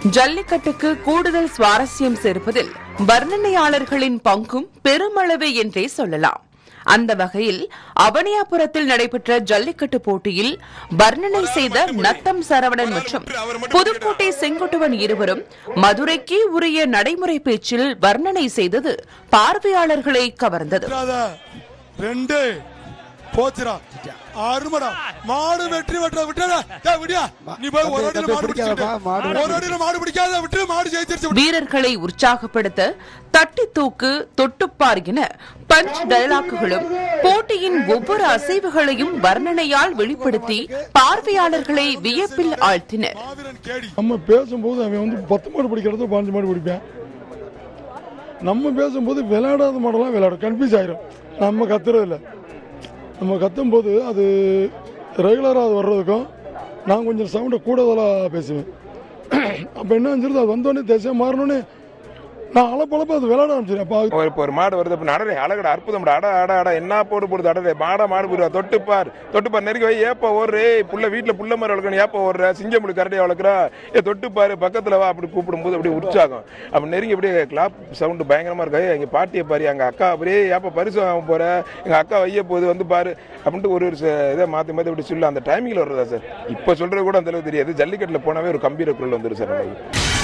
ஜல்லிக்கட்டுக்கு கூடுதல் சுவாரஸ்யம் சேர்ப்பதில் வர்ணனையாளர்களின் பங்கும் பெருமளவு என்றே சொல்லலாம் அந்த வகையில் அவனியாபுரத்தில் நடைபெற்ற ஜல்லிக்கட்டு போட்டியில் வர்ணனை செய்த நத்தம் சரவணன் மற்றும் புதுக்கோட்டை செங்குட்டுவன் இருவரும் மதுரைக்கு உரிய நடைமுறை பேச்சில் வர்ணனை செய்தது பார்வையாளர்களை கவர்ந்தது விட்டுறாத. ரெண்டு போச்சுடா அருமடா மாடு வெற்றி வெட்ட விட்டுறா டேய், விடியா நீ போய் ஒரு அடியில மாடு பிடிச்சிட்டு ஒரு அடியில மாடு பிடிக்காத விட்டு மாடு ஜெயிச்சிருச்சு விடு. வீரர்களை உற்சாகப்படுத்த தட்டி தூக்கு தொட்டுப்பார் என பஞ்ச் டயலாக்குகளும் போட்டியின் ஒவ்வொரு அசைவுகளையும் வர்ணனையால் வெளிப்படுத்தி பார்வையாளர்களை வியப்பில் ஆழ்த்தினர் மாவீரன் கேடி நம்ம பேசும்போது அவன் வந்து பத்து மாடு பிடிக்கிறது பாஞ்சு மாடு பிடிப்பேன் நம்ம பேசும்போது விளையாடாத மாடெல்லாம் விளையாடும் கன்ஃபியூஸ் ஆயிரும் நம்ம கத்துறதில்ல நம்ம கத்தும்போது அது ரெகுலராக அது வர்றதுக்கும் நான் கொஞ்சம் சவுண்டை கூடுதலாக பேசுவேன் அப்போ என்ன செஞ்சிருது அது வந்தோடனே திசையாக மாறினோடனே நான் அளப்பளப்ப அது விளையாட ஆரம்பிச்சிடும் அப்போ அது ஒரு இப்போ ஒரு மாடு வருது அப்ப அடடே அழகடா அற்புதம் அட அட அட என்ன போடு போடுது அடடே மாடா மாடு போடுவா தொட்டுப்பார் தொட்டுப்பார் நெருங்கி வை ஏப்ப ஓடுறே புள்ள வீட்டுல புள்ள மாதிரி வளர்க்கணும் ஏப்ப ஓடுற சிங்கம் முடி கரடியா வளர்க்குறா ஏ தொட்டுப்பாரு பக்கத்துல வா அப்படி கூப்பிடும்போது அப்படியே உற்சாகம் அப்ப நெருங்கி அப்படியே கிளாப் சவுண்டு பயங்கரமா இருக்கா எங்க பாட்டியை பாரு எங்க அக்கா அப்படியே ஏப்ப பரிசு வாங்க போற எங்க அக்கா வைய போகுது வந்து பாரு அப்படின்ட்டு ஒரு ஒரு ச- இதை மாத்தி மாத்தி அப்படி சொல்ல அந்த டைமிங்ல வர்றதா சார் இப்ப சொல்றது கூட அந்த அளவுக்கு தெரியாது ஜல்லிக்கட்டுல போனாவே ஒரு கம்பீர குரல் வந்துடும் சார் நமக்கு